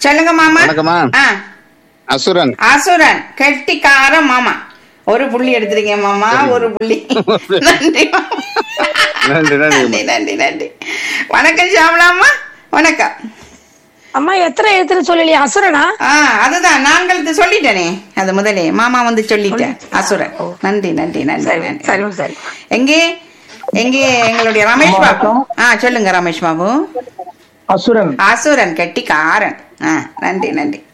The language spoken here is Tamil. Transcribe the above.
சொல்லுங்க மாமா வணக்கம்மா. ஆ அசுரன் அசுரன் கெட்டிக்கார மாமா ஒரு புள்ளி எடுத்துருங்க மாமா ஒரு புள்ளி நன்றி மாமா. நன்றி, நன்றி. நன்றி நன்றி நன்றி வணக்கம் ஷாமலாமா வணக்கம் அம்மா எத்தனை எழுத்துன்னு சொல்லலையே அசுரனா ஆ அதுதான் நாங்கள் இது சொல்லிட்டேனே அது முதலே மாமா வந்து சொல்லிட்டேன் அசுரன் நன்றி நன்றி நன்றி சரி நன்றி சரி சரி எங்கே எங்கே எங்களுடைய ரமேஷ் பாபு ஆ சொல்லுங்க ரமேஷ் பாபு அசுரன் அசுரன் கெட்டிக்காரன் ஆ நன்றி நன்றி